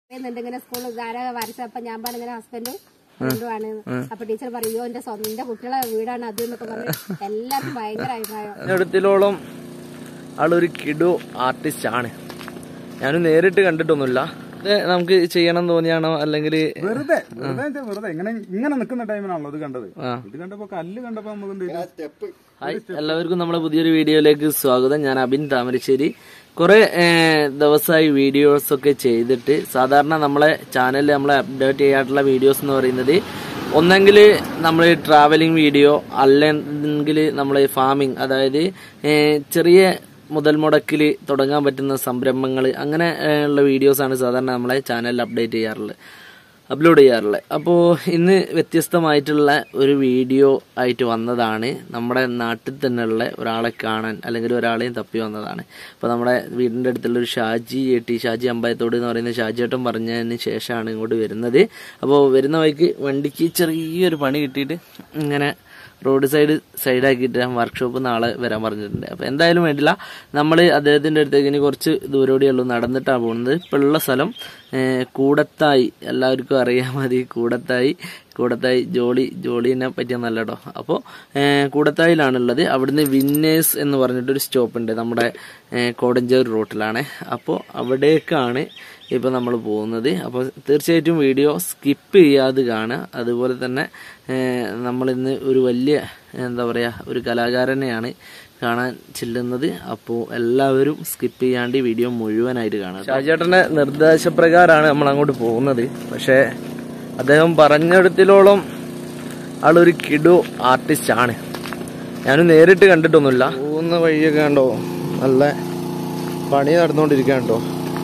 പറയുന്നുണ്ട് ഇങ്ങനെ സ്കൂളിൽ ആരാ വരച്ചപ്പോ ഞാൻ പറഞ്ഞു ഇങ്ങനെ ഹസ്ബൻഡും ഫ്രണ്ടുമാണ് അപ്പൊ ടീച്ചർ പറയോ എന്റെ സ്വന്തം എന്റെ കുട്ടികളെ വീടാണ് അത് എന്നൊക്കെ പറഞ്ഞു എല്ലാവർക്കും ഭയങ്കര അഭിപ്രായം അടുത്തിലോളം ആളൊരു കിഡു ആർട്ടിസ്റ്റ് ആണ് ഞാനും നേരിട്ട് കണ്ടിട്ടൊന്നുമില്ല ഇത് നമുക്ക് ചെയ്യണം തോന്നിയാണോ അല്ലെങ്കിൽ വെറുതെ വെറുതെ വെച്ചാ വെറുതെ ഇങ്ങനെ ഇങ്ങനെ നിൽക്കുന്ന ടൈമിനാണല്ലോ ഇത് കണ്ടത് ആ. ഇത് കണ്ടപ്പോ കല്ല് കണ്ടപ്പോ നമുക്ക് എന്ത് ചെയ്തു? ഹായ് എല്ലാവർക്കും നമ്മുടെ പുതിയൊരു വീഡിയോയിലേക്ക് സ്വാഗതം ഞാൻ അബിൻ താമരശ്ശേരി കുറെ ദിവസമായി വീഡിയോസ് ഒക്കെ ചെയ്തിട്ട് സാധാരണ നമ്മളെ ചാനലിൽ നമ്മളെ അപ്ഡേറ്റ് ചെയ്യാറുള്ള വീഡിയോസ് എന്ന് പറയുന്നത് ഒന്നെങ്കിൽ നമ്മൾ ട്രാവലിംഗ് വീഡിയോ അല്ലെങ്കിൽ നമ്മൾ ഫാമിംഗ് അതായത് ഏഹ്, ചെറിയ മുതൽ മുടക്കിൽ തുടങ്ങാൻ പറ്റുന്ന സംരംഭങ്ങൾ അങ്ങനെ ഏഹ്, ഉള്ള വീഡിയോസാണ് സാധാരണ നമ്മളെ ചാനലിൽ അപ്ഡേറ്റ് ചെയ്യാറുള്ളത് അപ്ലോഡ് ചെയ്യാറുള്ളത് അപ്പോൾ ഇന്ന് വ്യത്യസ്തമായിട്ടുള്ള ഒരു വീഡിയോ ആയിട്ട് വന്നതാണ് നമ്മുടെ നാട്ടിൽ തന്നെയുള്ള ഒരാളെ കാണാൻ അല്ലെങ്കിൽ ഒരാളെയും തപ്പി വന്നതാണ് അപ്പോൾ നമ്മുടെ വീടിൻ്റെ അടുത്തുള്ള ഒരു ഷാജി ഏട്ടി ഷാജി അമ്പായത്തോട് എന്ന് പറയുന്ന ഷാജിയേട്ടൻ പറഞ്ഞതിന് ശേഷമാണ് ഇങ്ങോട്ട് വരുന്നത് അപ്പോൾ വരുന്ന വഴിക്ക് വണ്ടിക്ക് ചെറിയൊരു പണി കിട്ടിയിട്ട് ഇങ്ങനെ റോഡ് സൈഡ് സൈഡാക്കിയിട്ട് ഞാൻ വർക്ക്ഷോപ്പ് നാളെ വരാൻ പറഞ്ഞിട്ടുണ്ട് അപ്പോൾ എന്തായാലും വേണ്ടില്ല നമ്മൾ അദ്ദേഹത്തിൻ്റെ അടുത്തേക്ക് ഇനി കുറച്ച് ദൂരോടെ ഉള്ളൂ നടന്നിട്ടാണ് പോകുന്നത് ഇപ്പോൾ ഉള്ള സ്ഥലം ഏഹ്, കൂടത്തായി എല്ലാവർക്കും അറിയാൻ മതി കൂടത്തായി കൂടത്തായി ജോളി ജോളിനെ പറ്റിയൊന്നല്ല കേട്ടോ അപ്പോൾ കൂടത്തായിലാണുള്ളത് അവിടുന്ന് വിന്നേഴ്സ് എന്ന് പറഞ്ഞിട്ടൊരു സ്റ്റോപ്പ് ഉണ്ട് നമ്മുടെ ഏഹ്, കോടഞ്ചേരി റൂട്ടിലാണ് അപ്പോൾ അവിടേക്കാണ് ഇപ്പോൾ നമ്മൾ പോകുന്നത് അപ്പോൾ തീർച്ചയായിട്ടും വീഡിയോ സ്കിപ്പ് ചെയ്യാതെ കാണുക അതുപോലെ തന്നെ ഏഹ്, നമ്മളിന്ന് ഒരു വലിയ എന്താ പറയുക ഒരു കലാകാരനെയാണ് കാണാൻ ചെല്ലുന്നത് അപ്പോൾ എല്ലാവരും സ്കിപ്പ് ചെയ്യാണ്ട് ഈ വീഡിയോ മുഴുവനായിട്ട് കാണുക ഷാജേട്ടൻ്റെ നിർദ്ദേശപ്രകാരമാണ് നമ്മൾ അങ്ങോട്ട് പോകുന്നത് പക്ഷേ അദ്ദേഹം പറഞ്ഞിടത്തിലോളം ആളൊരു കിഡു ആർട്ടിസ്റ്റ് ആണ് ഞാനും നേരിട്ട് കണ്ടിട്ടൊന്നുമില്ല പോകുന്ന വഴിയൊക്കെ കണ്ടോ നല്ല പണി നടന്നുകൊണ്ടിരിക്കുക കേട്ടോ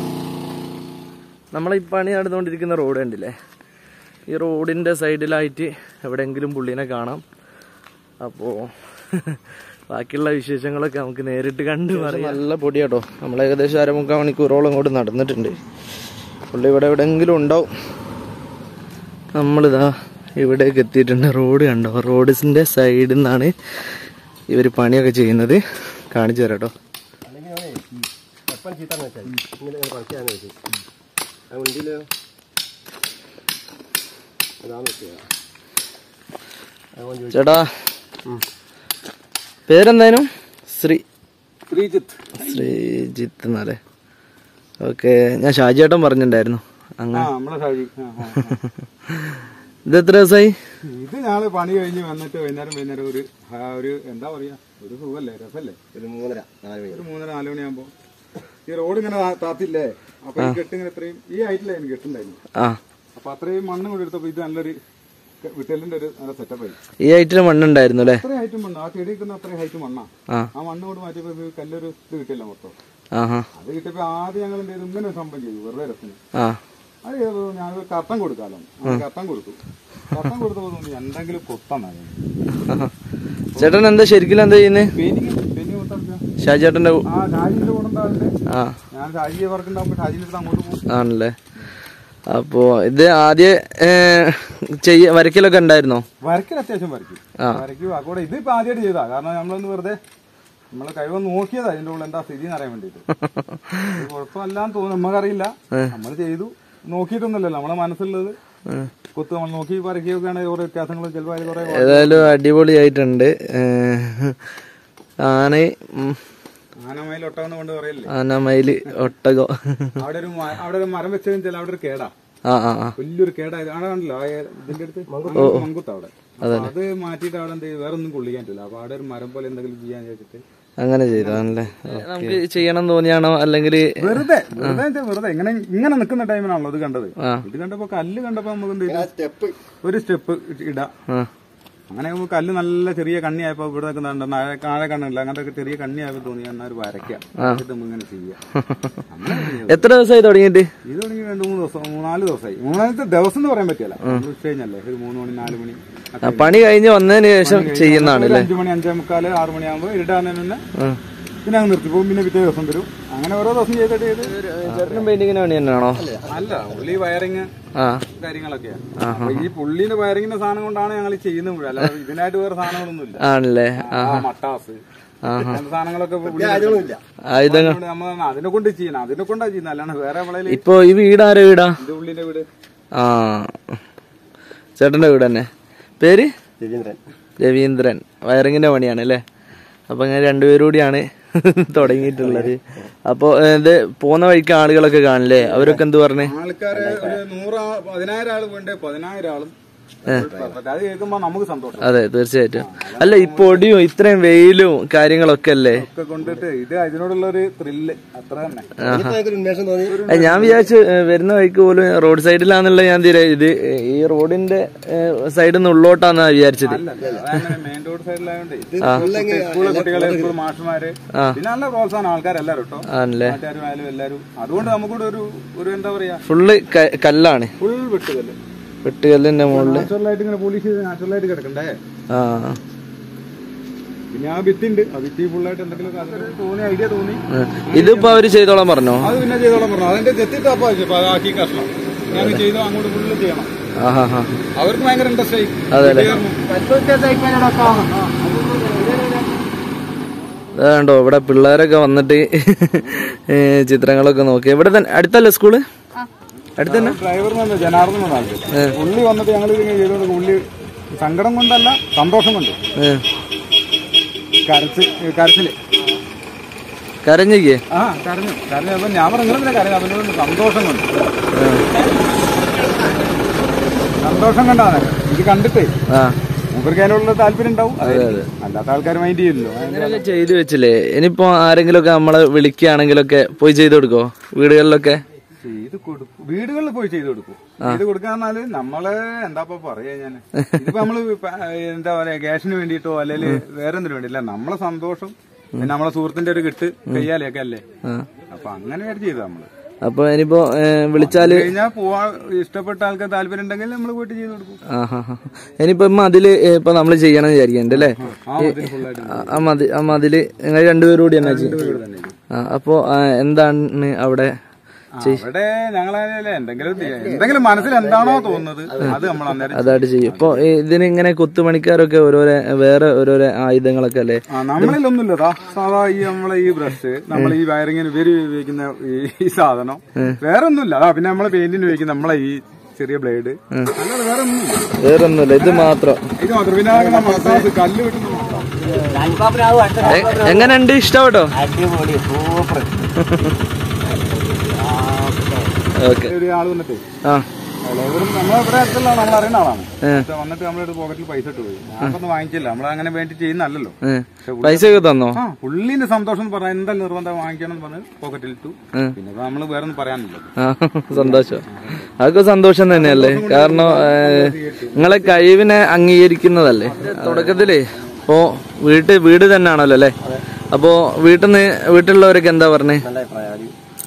നമ്മൾ ഈ പണി നടന്നുകൊണ്ടിരിക്കുന്ന റോഡ് കണ്ടില്ലേ ഈ റോഡിന്റെ സൈഡിലായിട്ട് എവിടെയെങ്കിലും പുള്ളിനെ കാണാം അപ്പോ ബാക്കിയുള്ള വിശേഷങ്ങളൊക്കെ നമുക്ക് നേരിട്ട് കണ്ടു പറയാം നല്ല പൊടിയാട്ടോ നമ്മൾ ഏകദേശം അരമുക്കാൽ മണിക്കൂറോളം ഇങ്ങോട്ട് നടന്നിട്ടുണ്ട് പുള്ളി ഇവിടെ എവിടെയെങ്കിലും ഉണ്ടാവും നമ്മളിതാ ഇവിടേക്ക് എത്തിയിട്ടുണ്ട് റോഡ് കണ്ടോ റോഡിന്റെ സൈഡിൽ നിന്നാണ് ഇവർ പണിയൊക്കെ ചെയ്യുന്നത് കാണിച്ചു തരാം കേട്ടോ ചേട്ടാ പേരെന്തായാലും ശ്രീ ശ്രീജിത്ത് ശ്രീജിത്ത് എന്നല്ലേ ഓക്കെ ഞാൻ ഷാജിയേട്ടൻ പറഞ്ഞിട്ടുണ്ടായിരുന്നു ആ അങ്ങനെ നമ്മളെ ഷാജി ആ, ആ, ആ. ഇത് എത്ര ദിവസമായി ഇത് ഞങ്ങള് പണി കഴിഞ്ഞ് വന്നിട്ട് വൈകുന്നേരം വൈകുന്നേരം ഒരു ആ, ഒരു എന്താ പറയാ ഒരു സുഖല്ലേ രസല്ലേ ഒരു മൂന്നര ഒരു മൂന്നര നാല് മണിയാകുമ്പോ ഈ റോഡ് ഇങ്ങനെ താ- താത്തില്ലേ അപ്പൊ ഈ കെട്ട് ഇങ്ങനെ ഇത്രയും ഈ ഹൈറ്റിലായിരുന്നു കെട്ടുണ്ടായിരുന്നു ആ അപ്പൊ അത്രയും മണ്ണ് കൂടി എടുത്തപ്പോ ഇത് നല്ലൊരു വിട്ടലിന്റെ ഒരു നല്ല സെറ്റപ്പ് ആയി ഈ ഹൈറ്റിൽ മണ്ണുണ്ടായിരുന്നു അല്ലേ അത്രയും ഹൈറ്റും മണ്ണ് ആ ചെടി നിൽക്കുന്ന അത്രയും ഹൈറ്റ് മണ്ണാ ആ ആ മണ്ണ് കൊണ്ട് മാറ്റിയപ്പോ ഇത് കല്ലൊരു ഇത് കിട്ടില്ല മൊത്തം ആഹാ അത് കിട്ടിയപ്പോ ആദ്യം ഞങ്ങൾ എന്ത് ചെയ്തു ഇങ്ങനെ ഒരു സംഭവം ചെയ്തു വെറുതെ രസത്തിന് ആ അത് ചെയ്തപ്പോ ഞാൻ കർട്ടൻ കൊടുക്കാലോ അങ്ങനെ കർട്ടൻ കൊടുത്തു കർട്ടൻ കൊടുത്തപ്പോ തോന്നി എന്തെങ്കിലും കൊത്തന്നായിരുന്നു ചേട്ടൻ എന്താ ശരിക്കും എന്താ ചെയ്യുന്നത് പെയിന്റിങ് പെയിന്റിങ് കൊടുത്താൽ ഷാജിയേട്ടന്റെ ആ ഷാജിന്റെ കൂടെ ഉണ്ടാവില്ലേ ആ ഞാൻ ഷാജിയെ വർക്ക് ഉണ്ടാവുമ്പോ ഷാജിന്റെ അടുത്ത് അങ്ങോട്ട് പോകും ആണല്ലേ അപ്പോ ഇത് ആദ്യ ചെയ്യ വരയ്ക്കലൊക്കെ ഉണ്ടായിരുന്നോ വരയ്ക്കൽ അത്യാവശ്യം വരയ്ക്കും ആ. വരയ്ക്കും കൂടെ ഇത് ഇപ്പൊ ആദ്യമായിട്ട് ചെയ്താ കാരണം നമ്മളൊന്ന് വെറുതെ നമ്മളെ കഴിവൊന്ന് നോക്കിയതാ ഇതിന്റെ ഉള്ളിൽ എന്താ സ്ഥിതി എന്ന് അറിയാൻ വേണ്ടിട്ട് ഇത് കുഴപ്പമില്ലാന്ന് തോന്നുന്നു നമുക്കറിയില്ല നമ്മൾ ചെയ്തു നോക്കിയിട്ടൊന്നുമല്ലല്ലോ നമ്മളെ മനസ്സിലുള്ളത് കൊത്ത് നമ്മൾ നോക്കി വരയ്ക്കുകയൊക്കെയാണ് ഓരോ വ്യത്യാസങ്ങൾ ചിലപ്പോൾ അതിൽ കുറെ ഏതായാലും അടിപൊളിയായിട്ടുണ്ട് ഏഹ്, ആന ഉം, ആനമയിൽ ഒട്ടകം കൊണ്ട് പറയല്ലേ ആനമയില് ഒട്ടകോ അവിടെ ഒരു മ- അവിടെ ഒരു മരം വെച്ചതും ചില അവിടെ ഒരു കേടാ ആ ആ ആ വലിയൊരു കേടായത് അവിടെ കണ്ടല്ലോ ആ ഏ- ഇതിന്റെ അടുത്ത് മങ്കുത്ത് അവിടെ അപ്പൊ അത് മാറ്റിയിട്ട് അവിടെ എന്ത് ചെയ്തു വേറെ ഒന്നും കൊള്ളിക്കാൻ പറ്റില്ല അപ്പൊ അവിടെ ഒരു മരം പോലെ എന്തെങ്കിലും ചെയ്യാൻ വെച്ചിട്ട് അങ്ങനെ ചെയ്താണല്ലേ നമുക്ക് ചെയ്യണം തോന്നിയാണോ അല്ലെങ്കിൽ വെറുതെ വെറുതെ വെച്ചാ വെറുതെ ഇങ്ങനെ ഇങ്ങനെ നിൽക്കുന്ന ടൈമിനാണല്ലോ ഇത് കണ്ടത് ആ. ഇത് കണ്ടപ്പോ കല്ല് കണ്ടപ്പോ നമുക്ക് എന്ത് ചെയ്തു ഒരു സ്റ്റെപ്പ് ഇടാം ആ അങ്ങനെ ആകുമ്പോ കല്ല് നല്ല ചെറിയ കണ്ണിയായപ്പോ ഇവിടെ നിൽക്കുന്നുണ്ട് താഴെ കണ്ണില്ല അങ്ങനത്തെ ചെറിയ കണ്ണിയായപ്പോ തോന്നി എന്നാ ഒരു വരയ്ക്കാം എന്നിട്ട് നമുക്ക് ഇങ്ങനെ ചെയ്യാം അങ്ങനെ ചെയ്തു. എത്ര ദിവസമായി തുടങ്ങിയിട്ട് ഇത് തുടങ്ങി രണ്ടു മൂന്ന് ദിവസം മൂന്നാല് ദിവസമായി മൂന്നാമത്തെ ദിവസം എന്ന് പറയാൻ പറ്റില്ല നമ്മൾ ഉച്ച കഴിഞ്ഞല്ലേ ഒരു മൂന്ന് മണി നാല് മണി ആ, പണി കഴിഞ്ഞ് വന്നതിന് ശേഷം ചെയ്യുന്നതാണ് ഒരു അഞ്ചു മണി അഞ്ചേ മുക്കാല് ആറ് മണിയാകുമ്പോ ഇരുട്ടാകുന്നതിന് മുന്നേ ആ. പിന്നെ അങ്ങ് നിർത്തി പോകും പിന്നെ പിറ്റേ ദിവസം വരും അങ്ങനെ ഓരോ ദിവസം ചെയ്തിട്ട് ചെയ്ത് ചേട്ടനും പെയിന്റിങ്ങിന് പണി തന്നെയാണോ അല്ല പുള്ളി വയറിങ് ആ കാര്യങ്ങളൊക്കെയാണ് അപ്പൊ ഈ പുള്ളിന്റെ വയറിങ്ങിന്റെ സാധനം കൊണ്ടാണ് ഞങ്ങൾ ചെയ്യുന്നത് മുഴുവൻ അല്ലാതെ ഇതിനായിട്ട് വേറെ സാധനങ്ങളൊന്നും ഇല്ല ആണല്ലേ ആ ആ മട്ടാസ് അങ്ങനത്തെ സാധനങ്ങളൊക്കെ പുള്ളി ആയുധങ്ങൾ നമ്മൾ അതിനെ കൊണ്ട് ചെയ്യണം അതിനെ കൊണ്ടാ ചെയ്യുന്നത് അല്ലാണ്ട് വേറെ നമ്മളെ ഇപ്പൊ ഈ വീട് ആരെ വീടാ ഇത് പുള്ളിന്റെ വീട് ആ ചേട്ടന്റെ വീട് തന്നെ പേര് രവീന്ദ്രൻ രവീന്ദ്രൻ വയറിങ്ങിന്റെ പണിയാണ് അല്ലേ അപ്പൊ ഇങ്ങനെ രണ്ടുപേരും കൂടിയാണ് തുടങ്ങിയിട്ടുള്ളത് അപ്പൊ ഏ, ഇത് പോകുന്ന വഴിക്ക് ആളുകളൊക്കെ കാണില്ലേ അവരൊക്കെ എന്ത് പറഞ്ഞേ ആൾക്കാര് ഒരു നൂറ് ആ- പതിനായിരം ആള് വേണ്ടേ പതിനായിരം ആളും അത് കേൾക്കുമ്പോ നമുക്ക് സന്തോഷം അതെ തീർച്ചയായിട്ടും അല്ല ഈ പൊടിയും ഇത്രയും വെയിലും കാര്യങ്ങളൊക്കെ അല്ലേ ഒക്കെ കൊണ്ടിട്ട് ഇത് ഇതിനോടുള്ള ഒരു ത്രില്ല് അത്ര തന്നെ എനിക്ക് ഭയങ്കര ഉന്മേഷം തോന്നി ഏ, ഞാൻ വിചാരിച്ചു ഏ, വരുന്ന വഴിക്ക് പോലും റോഡ് സൈഡിലാന്നുള്ള ഞാൻ തീരെ ഇത് ഏ, ഈ റോഡിന്റെ സൈഡിൽ നിന്ന് ഉള്ളോട്ടാന്നാ വിചാരിച്ചത് അതങ്ങനെ മെയിൻ റോഡ് സൈഡിലായോണ്ട് സ്കൂളിലെ കുട്ടികളെ സ്കൂൾ മാഷുമാര് പിന്നെ നല്ല പ്രോത്സാഹനം ആൾക്കാരെല്ലാരും കേട്ടോ ആണല്ലേ നാട്ടുകാരും ആയാലും എല്ലാരും അതുകൊണ്ട് നമുക്കൂടെ ഒരു ഒരു എന്താ പറയാ ഫുള്ള് ക- കല്ലാണ് ഫുൾ വെട്ടുകല്ല് വെട്ടുകല്ലിന്റെ മുകളില് നാച്ചുറലായിട്ട് ഇങ്ങനെ പോളിഷ് ചെയ്ത് നാച്ചുറലായിട്ട് കിടക്കണ്ടേ ആ പിന്നെ ആ ഭിത്തിണ്ട് ആ ഭിത്തി ഫുള്ളായിട്ട് എന്തെങ്കിലും അതിനൊരു തോന്നി ഐഡിയ തോന്നി ഏ. ഇതിപ്പോ അവര് ചെയ്തോളാം പറഞ്ഞോ അത് പിന്നെ ചെയ്തോളാം പറഞ്ഞു അതിന്റെ ചെത്തിട്ട് അപ്പൊ ആക്കി കഷ്ണം ഞാൻ ചെയ്തോ അങ്ങോട്ട് ഫുള്ള് ചെയ്യണം ആഹാ ഹാ അവർക്ക് ഭയങ്കര ഇൻട്രസ്റ്റ് ആയി അതെല്ലേ? ചേർന്നു. കണ്ടോ ഇവിടെ പിള്ളേരൊക്കെ വന്നിട്ട് ഏ, ചിത്രങ്ങളൊക്കെ നോക്കി ഇവിടെ തന്നെ അടുത്തല്ലേ സ്കൂള് അടുത്ത് തന്നെ ഡ്രൈവർ വന്ന് ജനാർദ്ദന നാട്ടിൽ പുള്ളി വന്നിട്ട് ഞങ്ങൾ ഇങ്ങനെ ചെയ്തോണ്ട് പുള്ളി സങ്കടം കൊണ്ടല്ല സന്തോഷം കൊണ്ട് ഏ. കരച്ച് കരച്ചില് കരഞ്ഞിക്കേ ആ കരഞ്ഞു കരഞ്ഞു ഞാൻ പറഞ്ഞില്ല കരഞ്ഞു അവനോട് സന്തോഷം കൊണ്ട് സന്തോഷം കൊണ്ടാണ് ഇത് കണ്ടിട്ട് ആ മൂപ്പർക്ക് അതിനുള്ള താല്പര്യം ഉണ്ടാവും അല്ലാത്ത ആൾക്കാർ മൈൻഡ് ചെയ്യില്ലല്ലോ അങ്ങനെയൊക്കെ ചെയ്തു വെച്ചില്ലേ ഇനിയിപ്പോ ആരെങ്കിലുമൊക്കെ നമ്മളെ വിളിക്കുകയാണെങ്കിലൊക്കെ പോയി ചെയ്തു കൊടുക്കോ വീടുകളിലൊക്കെ ചെയ്ത് കൊടുക്കും വീടുകളിൽ പോയി ചെയ്ത് കൊടുക്കും ചെയ്ത് കൊടുക്കാന്നാല് നമ്മള് എന്താ പറയാ ഞാൻ ഇതിപ്പോ നമ്മള് പ- എന്താ പറയാ ക്യാഷിന് വേണ്ടിയിട്ടോ അല്ലെങ്കിൽ വേറെ എന്തിനു വേണ്ടിയില്ല നമ്മളെ സന്തോഷം പിന്നെ നമ്മളെ സുഹൃത്തിന്റെ ഒരു കിട്ട് കയ്യാലെയൊക്കെ അല്ലേ ആ. അപ്പൊ അങ്ങനെ വേറെ ചെയ്തു നമ്മള് അപ്പൊ ഇനിയിപ്പോ ഏ, വിളിച്ചാല് കഴിഞ്ഞാൽ പോവാ ഇഷ്ടപ്പെട്ട ആൾക്ക് താല്പര്യം ഉണ്ടെങ്കിൽ നമ്മൾ പോയിട്ട് ചെയ്ത് കൊടുക്കും ആ ഹാ ഹാ ഇനിയിപ്പോ ഇമ്മ അതില് ഏ, ഇപ്പൊ നമ്മള് ചെയ്യണം വിചാരിക്കണ്ട അല്ലേ ആ മതി ഫുള്ളായിട്ട് ആ, ആ മതി ആ മതില് നിങ്ങൾ രണ്ടുപേരും കൂടി തന്നെ ചെയ്യും ആ അപ്പൊ ആ, എന്താണ് അവിടെ അവിടെ ഞങ്ങളല്ലേ എന്തെങ്കിലും ചെയ്യാം. എന്തെങ്കിലും മനസ്സിൽ എന്താണോ തോന്നുന്നത് അത് നമ്മൾ അന്നേരം അതായിട്ട് ചെയ്യും ഇപ്പൊ ഈ ഇതിന് ഇങ്ങനെ കൊത്തുപണിക്കാരൊക്കെ ഓരോരോ വേറെ ഓരോരോ ആയുധങ്ങളൊക്കെ അല്ലേ ആ നമ്മളിലൊന്നുമില്ല ദാ സാധാ ഈ നമ്മളെ ഈ ബ്രഷ് നമ്മൾ ഈ വയറിങ്ങിന് ഇവര് ഉപയോഗിക്കുന്ന ഈ- ഈ സാധനം വേറെ ഒന്നുമില്ല അതാ പിന്നെ നമ്മളെ പെയിന്റിന് ഉപയോഗിക്കുന്ന നമ്മളെ ഈ ചെറിയ ബ്ലേഡ് അല്ലാതെ വേറെ ഒന്നുമില്ല വേറൊന്നുമില്ല ഇത് മാത്രം ഇത് മാത്രം പിന്നെ അങ്ങനെ മസാസ് കല്ല് കിട്ടുന്നു എ- എങ്ങനെയുണ്ട് ഇഷ്ടപ്പെട്ടോ അടിപൊളി സൂപ്പർ ഓക്കെ ഒരു ആള് വന്നിട്ട് ആ ഇവരും നമ്മളെ ഇവിടെ അടുത്തുള്ള നമ്മൾ അറിയുന്ന ആളാണ് പക്ഷെ വന്നിട്ട് നമ്മളെ പോക്കറ്റിൽ പൈസ ഇട്ട് പോയി ഞാനൊന്നും വാങ്ങിച്ചില്ല നമ്മൾ അങ്ങനെ വേണ്ടി ചെയ്യുന്നല്ലോ ഏ. പൈസ ഒക്കെ തന്നോ ആ പുള്ളിന്റെ സന്തോഷം എന്ന് പറഞ്ഞാൽ എന്തായാലും നിർബന്ധം വാങ്ങിക്കണം എന്ന് പറഞ്ഞ് പോക്കറ്റിൽ ഇട്ടു പിന്നെ ഇപ്പൊ നമ്മള് വേറെ ഒന്നും പറയാനില്ല ആ സന്തോഷം അതൊക്കെ സന്തോഷം തന്നെയല്ലേ കാരണം ഏ, നിങ്ങളെ കഴിവിനെ അംഗീകരിക്കുന്നതല്ലേ തുടക്കത്തിലേ ഇപ്പോ വീട്ട് വീട് തന്നെയാണല്ലോ അല്ലേ അപ്പോ വീട്ടിൽ നിന്ന് വീട്ടിലുള്ളവരൊക്കെ എന്താ പറഞ്ഞേ നല്ല അഭിപ്രായം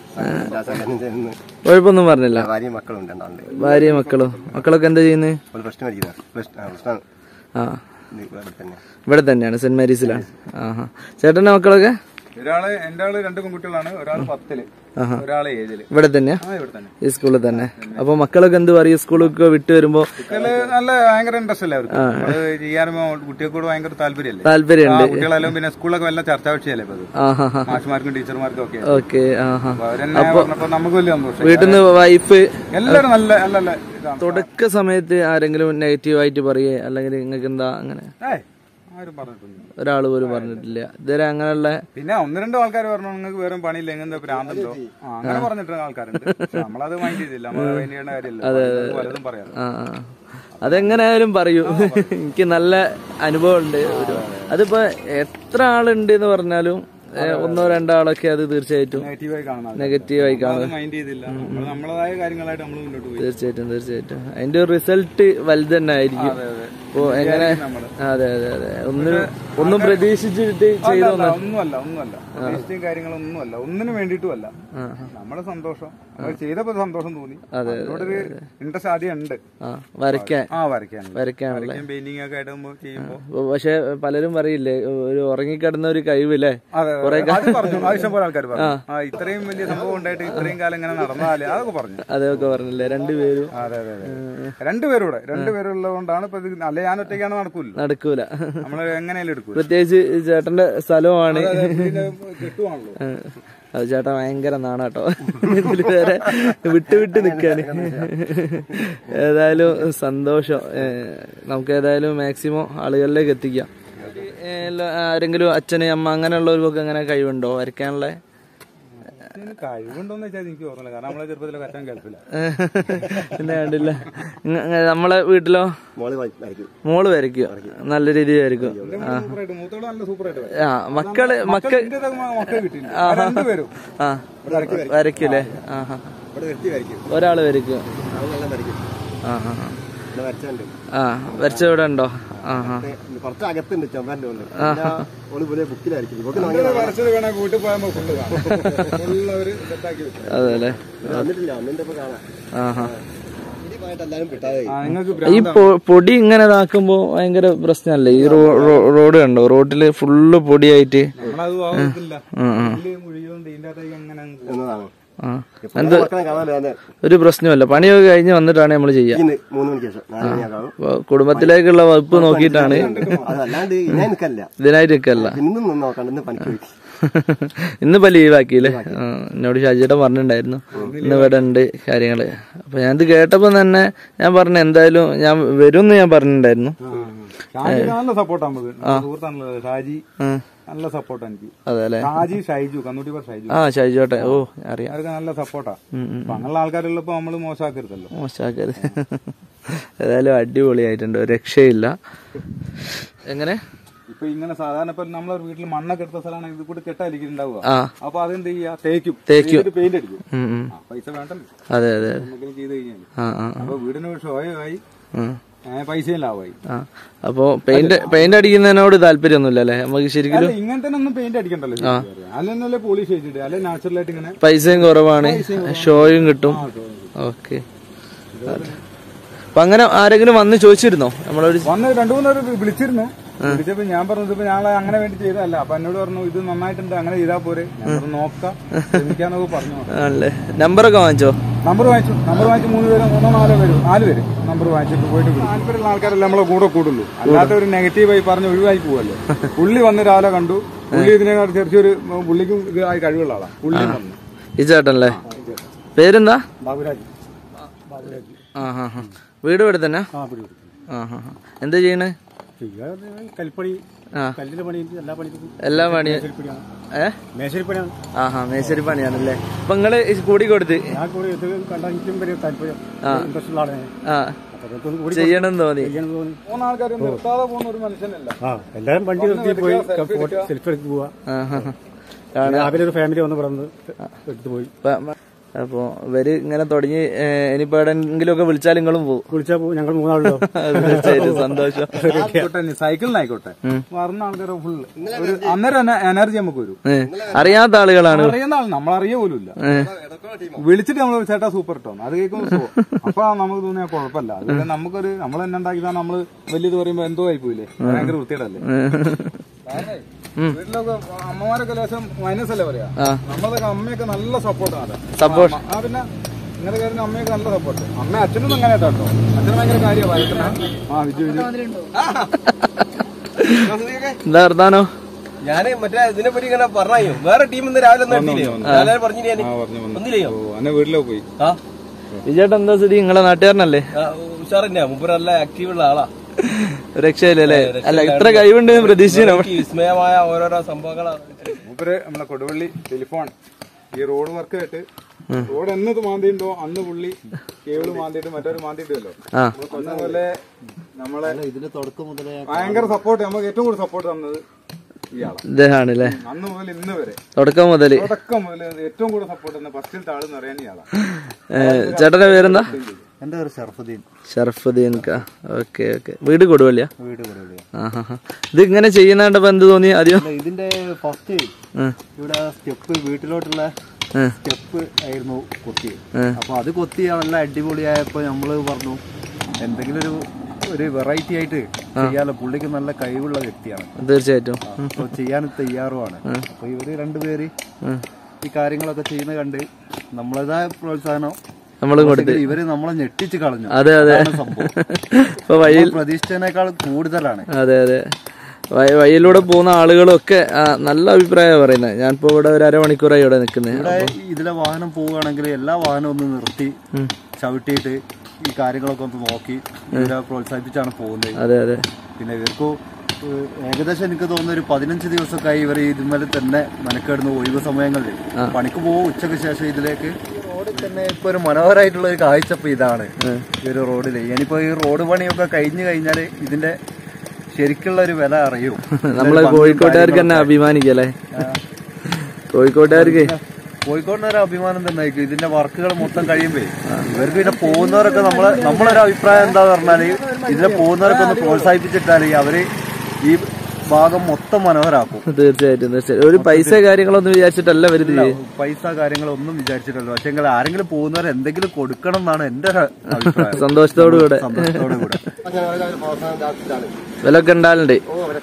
ചെന്ന് കുഴപ്പമൊന്നും പറഞ്ഞില്ല ഭാര്യയും മക്കളും ഉണ്ട് രണ്ടാളുണ്ട് ഭാര്യയും മക്കളും മക്കളൊക്കെ എന്താ ചെയ്യുന്നത് ഒരു പ്രശ്നം മരിക്കുന്നത് പ്രശ്നം ആ ഇവിടെ തന്നെ ഇവിടെ തന്നെയാണ് സെന്റ് മേരീസിലാണ് ആഹാ ചേട്ടന്റെ മക്കളൊക്കെ ഒരാള് എന്റെ ആള് രണ്ട് പെൺകുട്ടികളാണ് ഒരാള് പത്തില് ഒരാള് ഏഴില് ഇവിടെ തന്നെയാ ആ ഇവിടെ തന്നെ ഈ സ്കൂളിൽ തന്നെ അപ്പൊ മക്കളൊക്കെ എന്ത് പറയും സ്കൂളൊക്കെ വിട്ടു വരുമ്പോ കുട്ടികള് നല്ല ഭയങ്കര ഇൻട്രസ്റ്റ് അല്ലേ അവർക്ക് അത് ചെയ്യാനും കുട്ടികൾക്ക് കൂടെ ഭയങ്കര താല്പര്യമല്ലേ ആ താല്പര്യമുണ്ട് കുട്ടികളെല്ലാം പിന്നെ സ്കൂളിലൊക്കെ വല്ല ചർച്ചാ വിഷയല്ലേ ഇപ്പൊ അത് ആഹാ ഹാ മാഷുമാർക്കും ടീച്ചർമാർക്കും ഒക്കെ ഓക്കെ ആഹാ അപ്പൊ അവരെന്നെ പറഞ്ഞപ്പോ നമുക്ക് വലിയ സന്തോഷം വീട്ടിൽ നിന്ന് വൈഫ് എല്ലാരും നല്ല നല്ല നല്ല ഇതാണ് തുടക്ക സമയത്ത് ആരെങ്കിലും നെഗറ്റീവ് ആയിട്ട് പറയേ അല്ലെങ്കിൽ നിങ്ങൾക്ക് എന്താ അങ്ങനെ ഏയ് ആരും പറഞ്ഞിട്ടൊന്നും ഒരാൾ പോലും പറഞ്ഞിട്ടില്ല ഇതുവരെ അങ്ങനെയുള്ള പിന്നെ ഒന്ന് രണ്ട് ആൾക്കാർ പറഞ്ഞു നിങ്ങൾക്ക് വേറെ പണിയില്ല എങ്ങനെ ഭ്രാന്തല്ലോ ആ, അങ്ങനെ പറഞ്ഞിട്ടുള്ള ആൾക്കാരുണ്ട് പക്ഷെ നമ്മളത് മൈൻഡ് ചെയ്തില്ല നമ്മൾ മൈൻഡ് ചെയ്യേണ്ട കാര്യമില്ല പലതും പറയാം ആ ആ. അതെങ്ങനെയായാലും പറയൂ എനിക്ക് നല്ല അനുഭവം ഉണ്ട് ഒരു അതിപ്പോ എത്ര ആളുണ്ട് എന്ന് പറഞ്ഞാലും ഏ, ഒന്നോ രണ്ടോ ആളൊക്കെ അത് തീർച്ചയായിട്ടും നെഗറ്റീവായി കാണുന്ന ആൾക്കാര്. നെഗറ്റീവായി കാണും അത് മൈൻഡ് ചെയ്തില്ല നമ്മൾ നമ്മളതായ കാര്യങ്ങളായിട്ട് നമ്മൾ മുന്നോട്ട് പോയി തീർച്ചയായിട്ടും തീർച്ചയായിട്ടും അതിന്റെ ഒരു റിസൾട്ട് വലുത് തന്നെ ആയിരിക്കും അപ്പോ എങ്ങനെ അതെ അതെ അതെ ഒന്നും ഒന്നും പ്രതീക്ഷിച്ചിട്ട് ചെയ്തു അല്ല, ഒന്നുമല്ല ഒന്നുമല്ല പ്രതീക്ഷിച്ചും കാര്യങ്ങളൊന്നുമല്ല ഒന്നിനു വേണ്ടിയിട്ടുമല്ല നമ്മുടെ സന്തോഷം നമ്മൾ ചെയ്തപ്പോ സന്തോഷം തോന്നി അതിനോടൊരു ഇൻട്രസ്റ്റ് ആദ്യം ഉണ്ട് ആ വരയ്ക്കാൻ ആ വരയ്ക്കാൻ വരയ്ക്കാനുള്ള വരയ്ക്കാൻ പെയിന്റിംഗ് ഒക്കെ ആയിട്ട് നമ്മൾ ചെയ്യുമ്പോ അപ്പൊ പക്ഷെ പലരും പറയില്ലേ ഒരു ഉറങ്ങിക്കിടന്ന ഒരു കഴിവില്ലേ അതെ അതെ. അത് പറഞ്ഞു അത് ഇഷ്ടം പോലെ ആൾക്കാർ പറഞ്ഞു ആ ഇത്രയും വലിയ സംഭവം ഉണ്ടായിട്ട് ഇത്രയും കാലം ഇങ്ങനെ നടന്നാല് അതൊക്കെ പറഞ്ഞു അതൊക്കെ പറഞ്ഞില്ലേ രണ്ടുപേരും അതെ അതെ അതെ രണ്ടുപേരൂടെ രണ്ടുപേരുള്ളത് കൊണ്ടാണ് ഇപ്പൊ ഇത് അല്ലെ ഞാൻ ഒറ്റയ്ക്കാണ് നടക്കൂല്ലോ നടക്കൂല നമ്മള് എങ്ങനെയാലും എടുക്കൂല പ്രത്യേകിച്ച് ചേട്ടന്റെ സ്ഥലമാണ് പിന്നെ കിട്ടുവാണല്ലോ അത് ചേട്ടാ ഭയങ്കര നാണാട്ടോ ഇതില് വേറെ വിട്ട് വിട്ട് നിക്കാന് ഏതായാലും സന്തോഷം ഏ, നമുക്ക് ഏതായാലും മാക്സിമം ആളുകളിലേക്ക് എത്തിക്കാം ഏ, എല്ലാ- ആരെങ്കിലും അച്ഛന് അമ്മ അങ്ങനെയുള്ളവർക്കൊക്കെ അങ്ങനെ കഴിവുണ്ടോ വരയ്ക്കാനുള്ള ഇതിന് കഴിവുണ്ടോന്ന് വെച്ചാൽ എനിക്ക് ഓർമ്മയില്ല കാരണം നമ്മളെ ചെറുപ്പത്തിലൊക്കെ അച്ഛൻ കേൾപ്പില്ല പിന്നെ കണ്ടില്ല ഇങ്ങ- ഇങ്ങ- നമ്മളെ വീട്ടിലോ മോള് വരയ്ക്കും മോള് വരയ്ക്കും നല്ല രീതിയിൽ വരയ്ക്കും ആ സൂപ്പറായിട്ട് മൂത്തോളം നല്ല സൂപ്പറായിട്ട് വരും ആ മക്കള് മക്കൾ എന്റെ മക്കളെ കിട്ടിയില്ല രണ്ടുപേരും ആ വരയ്ക്കൂലേ ആ ആ. ഇവിടെ വരച്ച് വരയ്ക്കും ഒരാള് വരയ്ക്കും അവൾ നല്ല വരയ്ക്കും ആ ആ ആ. ഇവിടെ വരച്ചുണ്ട് ആ വരച്ച ഇവിടെ ഉണ്ടോ ആ ആ കുറച്ച് അകത്തുണ്ട് ചൊമ്പന്റെ ഉള്ളിൽ പിന്നെ ഓള് പുതിയ ബുക്കിലായിരിക്കും ഇവർക്ക് ഇത് വരച്ചത് വേണേ വീട്ടിൽ പോയാൽ ഫുള്ള് കാണാം ഫുള്ള് അവര് സെറ്റാക്കി വെച്ചു അതെ അല്ലേ വന്നിട്ടില്ല അന്നിന്റെ ഇപ്പൊ കാണാം ആ ആ ഇനി പോയിട്ട് എല്ലാരും കിട്ടാതെ ആ നിങ്ങൾക്ക് ഈ പൊ- പൊടി ഇങ്ങനെ ഇതാക്കുമ്പോ ഭയങ്കര പ്രശ്നമല്ലേ ഈ റോ- റോ- റോഡ് കണ്ടോ റോഡില് ഫുള്ള് പൊടിയായിട്ട് നമ്മളത് ആവത്തില്ല ആ ആ ഇതില് മുഴുവൻ ഇതിന്റെ അകത്തേക്ക് അങ്ങനെ അങ്ങ് പോകും. എന്നതാണ് ആ എപ്പോഴും മക്കളെ കാണാൻ വരാതെ ഒരു പ്രശ്നമല്ല പണിയൊക്കെ കഴിഞ്ഞ് വന്നിട്ടാണ് നമ്മൾ ചെയ്യുക ഇന്ന് മൂന്ന് മണിക്ക് ശേഷം നാല് മണിയാക്കാവും അപ്പൊ കുടുംബത്തിലേക്കുള്ള വകുപ്പ് നോക്കിയിട്ടാണ് അതല്ലാണ്ട് ഞാൻ നിൽക്കല്ല ഇതിനായിട്ട് നിൽക്കല്ല ഇന്നും നിന്ന് നോക്കണ്ട ഇന്ന് പണിക്ക് പോയി ഇന്നിപ്പോ ലീവാക്കിയില്ലേ ആ, എന്നോട് ഷാജിയുടെ പറഞ്ഞിട്ടുണ്ടായിരുന്നു ഇന്ന് ഇവിടെ ഉണ്ട് കാര്യങ്ങള് അപ്പൊ ഞാനിത് കേട്ടപ്പോ തന്നെ ഞാൻ പറഞ്ഞു എന്തായാലും ഞാൻ വരും ഞാൻ പറഞ്ഞിട്ടുണ്ടായിരുന്നു ഷാജി നല്ല സപ്പോർട്ടാ നമുക്ക് സുഹൃത്താണല്ലോ ഷാജി ഉം. നല്ല സപ്പോർട്ടാ എനിക്ക് അതെ അല്ലെ ഷാജി ഷൈജു കന്നൂട്ടിപ്പർ ഷൈജു ആ ഷാജിയോട്ടെ ഓ അറിയാം അവർക്ക് നല്ല സപ്പോർട്ടാ ഉം, ഉം. അപ്പൊ അങ്ങനെയുള്ള ആൾക്കാരുള്ളപ്പോ നമ്മള് മോശമാക്കരുതല്ലോ മോശമാക്കരുത് ഏതായാലും അടിപൊളിയായിട്ടുണ്ട് ഒരു രക്ഷയില്ല എങ്ങനെ ഇപ്പൊ ഇങ്ങനെ സാധാരണ ഇപ്പൊ നമ്മളെ വീട്ടിൽ മണ്ണൊക്കെ എടുത്ത സ്ഥലമാണ് ഇത് കൂടി കെട്ടായിരിക്കുന്നുണ്ടാവുക ആ അപ്പൊ അതെന്ത് ചെയ്യാ തേക്കും തേക്കും. പെയിന്റ് അടിക്കും ഉം, ഉം. ആ, പൈസ വേണ്ടല്ലോ അതെ അതെ എന്തെങ്കിലും ചെയ്ത് കഴിഞ്ഞാൽ ആ ആ അപ്പൊ വീടിന് ഷോയായി ഉം. പൈസയും ലാഭമായി ആ അപ്പോ പെയിന്റ് പെയിന്റ് അടിക്കുന്നതിനോട് താല്പര്യമൊന്നുമില്ല അല്ലേ നമുക്ക് ശരിക്കും അല്ല ഇങ്ങനത്തെ ഒന്നും പെയിന്റ് അടിക്കണ്ടല്ലോ ശരിക്കും പറയാൻ. അല്ലെന്നല്ലേ പോളിഷ് ചെയ്തിട്ട് അല്ലെ നാച്ചുറൽ ആയിട്ട് ഇങ്ങനെ പൈസയും കുറവാണ് ഷോയും കിട്ടും ഓക്കെ അപ്പൊ അങ്ങനെ ആരെങ്കിലും വന്ന് ചോദിച്ചിരുന്നോ നമ്മളൊരു വന്ന് രണ്ടു മൂന്ന് പേര് വിളിച്ചിരുന്നു വിളിച്ചപ്പോ ഞാൻ പറഞ്ഞത് ഇപ്പൊ ഞങ്ങൾ അങ്ങനെ വേണ്ടി ചെയ്തതല്ല അപ്പൊ എന്നോട് പറഞ്ഞു ഇത് നന്നായിട്ടുണ്ട് അങ്ങനെ ചെയ്താൽ പോരെ ഞാൻ പറഞ്ഞു നോക്കാം ശ്രമിക്കാന്നൊക്കെ പറഞ്ഞു ആണല്ലേ നമ്പറൊക്കെ വാങ്ങിച്ചോ നമ്പർ വാങ്ങിച്ചു നമ്പർ വാങ്ങിച്ച് മൂന്ന് പേര് മൂന്നോ നാലോ പേര് നാല് പേര് നമ്പർ വാങ്ങിച്ചിട്ട് പോയിട്ട് വിളിച്ചു. താല്പര്യമുള്ള ആൾക്കാരല്ലേ നമ്മളെ കൂടെ കൂടുള്ളൂ അല്ലാത്ത ഒരു നെഗറ്റീവായി പറഞ്ഞ് ഒഴിവായി പോവല്ലോ പുള്ളി വന്ന് രാവിലെ കണ്ടു പുള്ളി ഇതിനെ ചെറിയൊരു പുള്ളിക്കും ഇത് ആയി കഴിവുള്ള ആളാ പുള്ളി വന്നു ഈ ചേട്ടനല്ലേ പേരെന്താ ബാബുരാജ് ആ ഹാ ഹാ വീട് ഇവിടെ തന്നെ ആ പിടി ആ ഹാ ഹാ എന്താ ചെയ്യണേ കൽപ്പണി ആ കല്ലിന്റെ പണി എല്ലാ പണിക്കും എല്ലാ പണി ഏ മേശരിപ്പണിയാണ് ആ ഹാ മേശരി പണിയാണല്ലേ അപ്പൊ നിങ്ങള് ഈ കൂടി കൊടുത്ത് ഞാൻ കൂടി ഇത് കണ്ടാൽ എനിക്കും വലിയ താല്പര്യം ഇൻട്രസ്റ്റ് ഉള്ള ആളാണ് ആ അപ്പൊ അതൊക്കെ കൂടി ചെയ്യണം തോന്നി മൂന്ന് ആൾക്കാർ നിർത്താതെ പോകുന്ന ഒരു മനുഷ്യനല്ല ആ എല്ലാരും വണ്ടി നിർത്തി പോയി സെൽഫി എടുത്ത് പോവാ ആ ഹാ ഹാ കാണാം രാവിലെ ഒരു ഫാമിലി വന്ന് പറഞ്ഞ് എടുത്തു പോയി അപ്പൊ- അപ്പൊ ഇവര് ഇങ്ങനെ തുടങ്ങി ഏ, ഇനിയിപ്പോ എവിടെങ്കിലും ഒക്കെ വിളിച്ചാൽ നിങ്ങളും പോകും വിളിച്ചാ പോ- ഞങ്ങൾ മൂന്നാളുണ്ടോ ശരി സന്തോഷം സൈക്കിളിനായിക്കോട്ടെ പറഞ്ഞ ആൾക്കാരെ ഫുള്ള് ഒരു അന്നേരം തന്നെ എനർജി നമുക്ക് വരും ഏ, അറിയാത്ത ആളുകളാണ് അറിയുന്ന ആൾ നമ്മൾ അറിയ പോലും ഇല്ല വിളിച്ചിട്ട് നമ്മൾ ചേട്ടാ സൂപ്പർ ഇട്ടോ അത് കേൾക്കുമ്പോൾ സുഖം. അപ്പൊ നമുക്ക് തോന്നിയാൽ കുഴപ്പമില്ല അതുപോലെ നമുക്കൊരു നമ്മൾ തന്നെ ഉണ്ടാക്കിയതാണ് നമ്മള് വലിയത് പറയുമ്പോ എന്തോ ആയി പോയില്ലേ ഭയങ്കര വൃത്തിയിടല്ലേ വീട്ടിലൊക്കെ അമ്മമാരൊക്കെ ലേശം മൈനസ് അല്ലേ പറയാ ആ. നമ്മളൊക്കെ അമ്മയൊക്കെ നല്ല സപ്പോർട്ടാണ് Support. ആ പിന്നെ ഇങ്ങനെ കാര്യം അമ്മയൊക്കെ നല്ല സപ്പോർട്ട് അമ്മ അച്ഛനൊന്നും അങ്ങനെ കേട്ടോ അച്ഛനും ഭയങ്കര കാര്യമാണ് വരക്കണ ആ വിജു വിജു എന്താ വർത്താനോ ഞാന് മറ്റേ ഇതിനെ പറ്റി ഇങ്ങനെ പറഞ്ഞു വേറെ ടീം ഇന്ന് രാവിലെ ഒന്നും എടുത്തില്ലയോ രാവിലെ പറഞ്ഞില്ലേ ആ പറഞ്ഞു വന്നു ഒന്നില്ലയോ ഓ എന്നെ വീട്ടിലൊക്കെ പോയി ആ വിജയേട്ടൻ എന്താ സ്ഥിതി നിങ്ങളെ നാട്ടുകാരനല്ലേ ഉഷാറന്നെയാ മുമ്പ് നല്ല ആക്റ്റീവ് ഉള്ള ആളാ രക്ഷയില്ലല്ലേ അല്ല ഇത്ര കഴിവുണ്ടെന്ന് പ്രതീക്ഷിച്ചു ഈ വിസ്മയമായ ഓരോരോ സംഭവങ്ങളാണ് മൂപ്പര് നമ്മളെ കൊടുവള്ളി ടെലിഫോൺ ഈ റോഡ് വർക്ക് ആയിട്ട് റോഡ് എന്നത് മാന്തിണ്ടോ അന്ന് പുള്ളി കേബിള് മാന്തിയിട്ട് മറ്റൊരു മാന്തിയിട്ടല്ലോ ആ അതുപോലെ നമ്മളെ ഇതിന്റെ തുടക്കം മുതലേ ഭയങ്കര സപ്പോർട്ട് നമുക്ക് ഏറ്റവും കൂടുതൽ സപ്പോർട്ട് തന്നത് ഇയാളാണ് ഇദ്ദേഹാണല്ലേ അന്ന് മുതൽ ഇന്ന് വരെ തുടക്കം മുതല് തുടക്കം മുതൽ ഏറ്റവും കൂടുതൽ സപ്പോർട്ട് തന്ന ഫസ്റ്റിലത്തെ ആളെന്ന് പറയാൻ ഇയാളാണ് ഏ, ചേട്ടന്റെ പേരെന്താ എന്റെ പേര് ഷർഫുദ്ദീൻ ഷർഫുദ്ദീൻ കാ ഓക്കെ ഓക്കെ വീട് കൊടുവള്ളിയാ വീട് പറയുക ആ ഹാ ഹാ ഇത് ഇങ്ങനെ ചെയ്യുന്നണ്ടപ്പോ എന്ത് തോന്നി ആദ്യം ഇതിന്റെ ഫസ്റ്റ് ഉം. ഇവിടെ സ്റ്റെപ്പ് വീട്ടിലോട്ടുള്ള ഉം. സ്റ്റെപ്പ് ആയിരുന്നു കൊത്തി ഉം. അപ്പൊ അത് കൊത്തി നല്ല അടിപൊളിയായപ്പോ നമ്മള് പറഞ്ഞു എന്തെങ്കിലും ഒരു ഒരു വെറൈറ്റി ആയിട്ട് ചെയ്യാലോ പുള്ളിക്ക് നല്ല കഴിവുള്ള വ്യക്തിയാണ് തീർച്ചയായിട്ടും അപ്പൊ ചെയ്യാൻ തയ്യാറുമാണ് അപ്പൊ ഇവര് രണ്ടുപേര് ഈ കാര്യങ്ങളൊക്കെ ചെയ്യുന്ന കണ്ട് നമ്മളേതായ പ്രോത്സാഹനം നമ്മളും കൊടുത്ത് ഇവര് നമ്മളെ ഞെട്ടിച്ച് കളഞ്ഞു അതെ അതെ അതാണ് സംഭവം ഇപ്പൊ വഴിയിൽ നമ്മൾ പ്രതീക്ഷിച്ചതിനേക്കാൾ കൂടുതലാണ് അതെ അതെ വയ- വഴിയിലൂടെ പോകുന്ന ആളുകളൊക്കെ ആ, നല്ല അഭിപ്രായമാണ് പറയുന്നത് ഞാനിപ്പോ ഇവിടെ ഒരു അരമണിക്കൂറായി ഇവിടെ നിൽക്കുന്നത് ഇവിടെ ഇതിലെ വാഹനം പോവുകയാണെങ്കിൽ എല്ലാ വാഹനവും ഒന്ന് നിർത്തി ചവിട്ടിയിട്ട് ഈ കാര്യങ്ങളൊക്കെ ഒന്ന് നോക്കി ഇതിനെ പ്രോത്സാഹിപ്പിച്ചാണ് പോകുന്നത് അതെ അതെ പിന്നെ ഇവർക്ക് ഏഹ്, ഏകദേശം എനിക്ക് തോന്നുന്നു ഒരു പതിനഞ്ച് ദിവസമൊക്കെ ഇവർ ഇതുമേലെ തന്നെ മെനക്കെടുന്ന ഒഴിവ് സമയങ്ങളിൽ പണിക്ക് പോകും ഉച്ചയ്ക്ക് ശേഷം ഇതിലേക്ക് ഈ റോഡിൽ തന്നെ ഇപ്പൊ ഒരു മനോഹരമായിട്ടുള്ള ഒരു കാഴ്ച ഇപ്പൊ ഇതാണ് ഈ ഒരു റോഡിൽ ഇനിയിപ്പോ ഈ റോഡ് പണിയൊക്കെ കഴിഞ്ഞു കഴിഞ്ഞാൽ ഇതിന്റെ ശരിക്കുള്ള ഒരു വില അറിയും നമ്മളെ കോഴിക്കോട്ടുകാർക്ക് തന്നെ അഭിമാനിക്കല്ലേ കോഴിക്കോട്ടുകാർക്ക് കോഴിക്കോടിന് ഒരു അഭിമാനം തന്നെ ആയിരിക്കും ഇതിന്റെ വർക്കുകൾ മൊത്തം കഴിയുമ്പോ ഇവർക്ക് പിന്നെ പോകുന്നവരൊക്കെ നമ്മളെ നമ്മളൊരു അഭിപ്രായം എന്താ പറഞ്ഞാല് ഇതിനെ പോകുന്നവരൊക്കെ ഒന്ന് പ്രോത്സാഹിപ്പിച്ചിട്ടാല് അവര് ഈ ഭാഗം മൊത്തം മനോഹരാക്കും തീർച്ചയായിട്ടും തീർച്ചയായിട്ടും ഒരു പൈസ കാര്യങ്ങളൊന്നും വിചാരിച്ചിട്ടല്ല വരുത് പൈസ കാര്യങ്ങളൊന്നും വിചാരിച്ചിട്ടല്ലോ പക്ഷെ എങ്കിൽ ആരെങ്കിലും പോകുന്നവർ എന്തെങ്കിലും കൊടുക്കണം എന്നാണ് എന്റെ ഒരു അഭിപ്രായം സന്തോഷത്തോടു കൂടെ സന്തോഷത്തോടെ കൂടെ വിലൊക്കെ ഉണ്ടാലുണ്ട്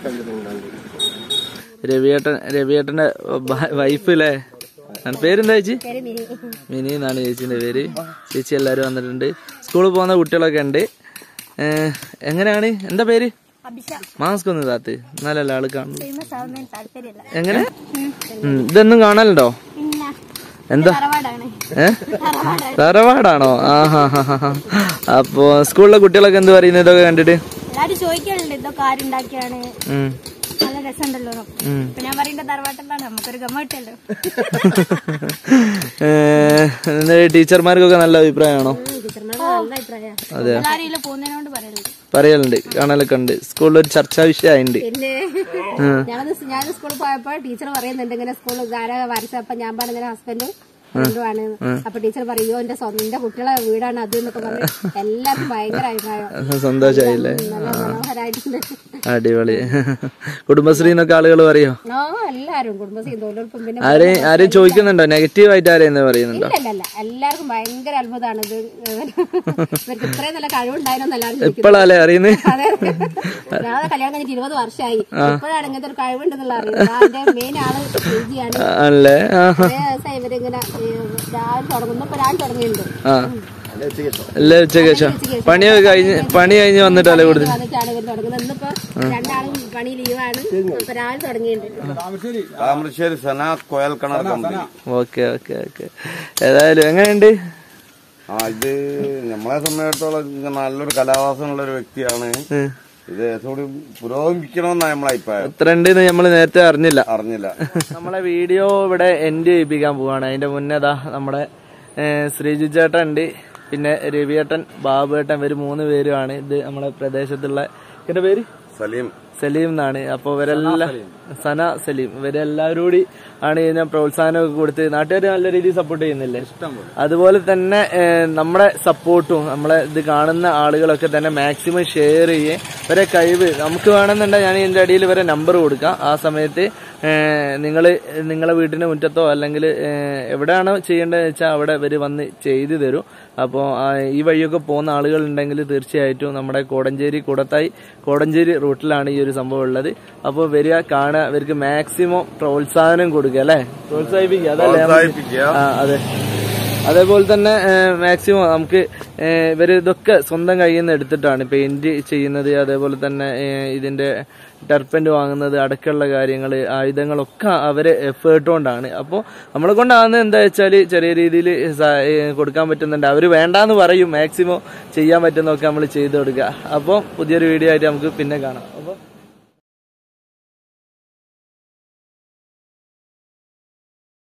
രവിയേട്ടൻ രവിയേട്ടന്റെ വൈഫ് അല്ലേ ഞാൻ പേരെന്താ ചേച്ചി പേര് മിനി മിനി എന്നാണ് ചേച്ചിന്റെ പേര് ചേച്ചി എല്ലാരും വന്നിട്ടുണ്ട് സ്കൂളിൽ പോകുന്ന കുട്ടികളൊക്കെ ഉണ്ട് ഏഹ്, എങ്ങനെയാണ് എന്താ പേര് അഭിഷ മാസ്ക് ഒന്ന് താത്ത് എന്നാലല്ല ആള് കാണുന്നു ഫേമസ് ആവുന്നതിന് താല്പര്യമില്ല എങ്ങനെ ഉം, ഇതൊന്നും കാണലുണ്ടോ പിന്നെ എന്താ തറവാടാണ് ഏ തറവാടാണോ ആ ഹാ ഹാ ഹാ അപ്പൊ സ്കൂളിലെ കുട്ടികളൊക്കെ എന്ത് പറയുന്നത് ഇതൊക്കെ കണ്ടിട്ട് എല്ലാരും ചോദിക്കാറുണ്ട് ഇതൊക്കെ ആരുണ്ടാക്കിയാണ് ഉം, നല്ല രസമുണ്ടല്ലോ ഉം. അപ്പൊ ഞാൻ പറയേണ്ട തറവാട്ടിലാണ് നമുക്കൊരു ഗമ കിട്ടല്ലോ ഏ, എന്നിട്ട് ടീച്ചർമാർക്കൊക്കെ നല്ല അഭിപ്രായമാണോ ടീച്ചർമാരുടെ നല്ല അഭിപ്രായം എല്ലാരും ഇതിൽ പോകുന്നതിനോട് പറയുന്നുണ്ട് പറയലുണ്ട് കാണലൊക്കെ ഉണ്ട് സ്കൂളിൽ ഒരു ചർച്ചാ വിഷയമായിട്ടുണ്ട് പിന്നെ ഞാനത് ഞാൻ സ്കൂളിൽ പോയപ്പോ ടീച്ചർ പറയുന്നുണ്ട് ഇങ്ങനെ സ്കൂളിൽ ആരാ വരച്ച അപ്പൊ ഞാൻ പറഞ്ഞ ഹസ്ബൻഡും ഫ്രണ്ടുമാണ് അപ്പൊ ടീച്ചർ പറയോ എന്റെ സ്വന്തം എന്റെ കുട്ടികളെ വീടാണ് അത് എന്നൊക്കെ പറഞ്ഞ് എല്ലാവർക്കും ഭയങ്കര അഭിപ്രായം സന്തോഷമായില്ലേ നല്ല മനോഹരായിട്ടുണ്ട് അടിപൊളി കുടുംബശ്രീന്നൊക്കെ ആളുകൾ പറയോ ആ എല്ലാരും കുടുംബശ്രീ തൊഴിലുറപ്പും പിന്നെ ആരെയും ആരെയും ചോദിക്കുന്നുണ്ടോ നെഗറ്റീവ് ആയിട്ട് ആരെയും പറയുന്നുണ്ടോ ഇല്ല ഇല്ല എല്ലാവർക്കും ഭയങ്കര അത്ഭുതമാണ് ഇത് ഇവർക്ക് ഇത്രയും നല്ല കഴിവുണ്ടായിരുന്നു എല്ലാവരും ചോദിക്കുന്നത് ഇപ്പോഴല്ലേ അറിയുന്നത് അതെ ഞാൻ കല്യാണം കഴിഞ്ഞിട്ട് ഇരുപത് വർഷമായി ഇപ്പോഴാണ് ഇങ്ങനത്തെ ഒരു കഴിവുണ്ടെന്നുള്ള അറിയുന്നത് അതിന്റെ മെയിൻ ആള് രുചിയാണ് അല്ലേ ആ കുറേ ദിവസം ഇവരിങ്ങനെ ഈ രാവിലെ തുടങ്ങുന്നു ഇപ്പൊ രാവിലെ തുടങ്ങിയിട്ടുണ്ട് ആ അല്ലേ ഉച്ചയ്ക്ക് ശേഷം പണിയൊക്കെ കഴിഞ്ഞ് പണി കഴിഞ്ഞ് വന്നിട്ടല്ലേ കൂടുതൽ വന്നിട്ടാണ് ഇവർ തുടങ്ങുന്നത് ഇന്നിപ്പോ രണ്ടാളും പണി ലീവാണ് ഇപ്പൊ രാവിലെ തുടങ്ങിയിട്ടുണ്ട് താമരശ്ശേരി താമരശ്ശേരി സന കോയൽ കിണർ കമ്പനി ഓക്കെ ഓക്കെ ഓക്കെ ഏതായാലും എങ്ങനെയുണ്ട് ആ ഇത് നമ്മളെ സംബന്ധിച്ചിടത്തോളം ഇത് നല്ലൊരു കലാവാസമുള്ള ഒരു വ്യക്തിയാണ് ഉം. ഇത് കൂടി പുരോഗമിക്കണമെന്നാണ് നമ്മളെ അഭിപ്രായം എത്ര ഉണ്ടെന്ന് നമ്മൾ നേരത്തെ അറിഞ്ഞില്ല അറിഞ്ഞില്ല നമ്മളെ വീഡിയോ ഇവിടെ എൻഡ് ചെയ്യിപ്പിക്കാൻ പോവാണ് അതിന്റെ മുന്നേ ദാ നമ്മുടെ ശ്രീജു ചേട്ടൻ ഉണ്ട് പിന്നെ രവിയേട്ടൻ ബാബുവേട്ടൻ ഇവര് മൂന്ന് പേരുമാണ് ഇത് നമ്മളെ പ്രദേശത്തുള്ള എന്റെ പേര് സലീം സലീം എന്നാണ് അപ്പൊ ഇവരെല്ലാം സന സലീം ഇവരെല്ലാവരും കൂടി ആണ് ഇതിനെ പ്രോത്സാഹനമൊക്കെ കൊടുത്ത് നാട്ടുകാർ നല്ല രീതിയിൽ സപ്പോർട്ട് ചെയ്യുന്നില്ലേ അതുപോലെ തന്നെ ഏഹ്, നമ്മുടെ സപ്പോർട്ടും നമ്മളെ ഇത് കാണുന്ന ആളുകളൊക്കെ തന്നെ മാക്സിമം ഷെയർ ചെയ്യേ ഇവരെ കഴിവ് നമുക്ക് വേണമെന്നുണ്ടെങ്കിൽ ഞാൻ ഇതിന്റെ അടിയിൽ ഇവരെ നമ്പർ കൊടുക്കാം ആ സമയത്ത് നിങ്ങൾ നിങ്ങളെ വീട്ടിന്റെ മുറ്റത്തോ അല്ലെങ്കിൽ എവിടെയാണോ ചെയ്യേണ്ടതെന്ന് വെച്ചാൽ അവിടെ ഇവർ വന്ന് ചെയ്തു തരും അപ്പോൾ ഈ വഴിയൊക്കെ പോകുന്ന ആളുകൾ ഉണ്ടെങ്കിൽ തീർച്ചയായിട്ടും നമ്മുടെ കോടഞ്ചേരി കൂടത്തായി കോടഞ്ചേരി റൂട്ടിലാണ് ഈ ഒരു സംഭവം ഉള്ളത് അപ്പോൾ വരിക കാണുക ഇവർക്ക് മാക്സിമം പ്രോത്സാഹനം കൊടുക്കുക അല്ലേ പ്രോത്സാഹിപ്പിക്കുക അതല്ലേ നമുക്ക്? പ്രോത്സാഹിപ്പിക്കുക. ആ അതെ അതേപോലെ തന്നെ മാക്സിമം നമുക്ക് ഏഹ്, ഇവര് ഇതൊക്കെ സ്വന്തം കയ്യിൽ നിന്ന് എടുത്തിട്ടാണ് പെയിന്റ് ചെയ്യുന്നത് അതേപോലെ തന്നെ ഏഹ്, ഇതിന്റെ ടെർപ്പന്റ് വാങ്ങുന്നത് അടക്കമുള്ള കാര്യങ്ങൾ ആയുധങ്ങളൊക്കെ അവരെ എഫേർട്ട് കൊണ്ടാണ് അപ്പോൾ നമ്മളെ കൊണ്ടാകുന്നത് എന്താ വെച്ചാൽ ചെറിയ രീതിയിൽ കൊടുക്കാൻ പറ്റുന്നുണ്ട് അവർ വേണ്ടാന്ന് പറയും മാക്സിമം ചെയ്യാൻ പറ്റുന്നതൊക്കെ നമ്മൾ ചെയ്തു കൊടുക്കുക അപ്പോൾ പുതിയൊരു വീഡിയോ ആയിട്ട് നമുക്ക് പിന്നെ കാണാം അപ്പോൾ